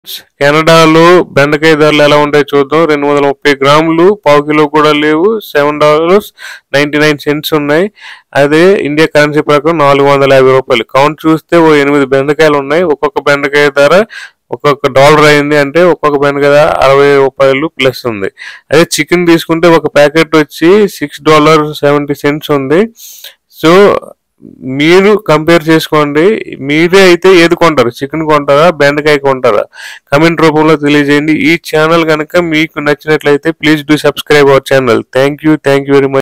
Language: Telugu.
కెనడాలో బెండకాయ ధరలు ఎలా ఉంటాయి చూద్దాం రెండు వందల ముప్పై గ్రాములు పావు కిలో కూడా లేవు seven dollars ninety nine cents ఉన్నాయి అదే ఇండియా కరెన్సీ ప్రకారం నాలుగు వందల యాభై రూపాయలు కౌంట్ చూస్తే ఓ ఎనిమిది బెండకాయలు ఉన్నాయి ఒక్కొక్క బెండకాయ ధర ఒక్కొక్క డాలర్ అయింది అంటే ఒక్కొక్క బెండకాయ ధర అరవై రూపాయలు ప్లస్ ఉంది అదే చికెన్ తీసుకుంటే ఒక ప్యాకెట్ వచ్చి సిక్స్ డాలర్ సెవెంటీ సెంట్స్ ఉంది సో మీరు కంపేర్ చేసుకోండి మీరే అయితే ఏది కొంటారు చికెన్ కొంటారా బెండకాయ కొంటారా కమెంట్ రూపంలో తెలియజేయండి ఈ ఛానల్ కనుక మీకు నచ్చినట్లయితే please do subscribe our channel thank you thank you very much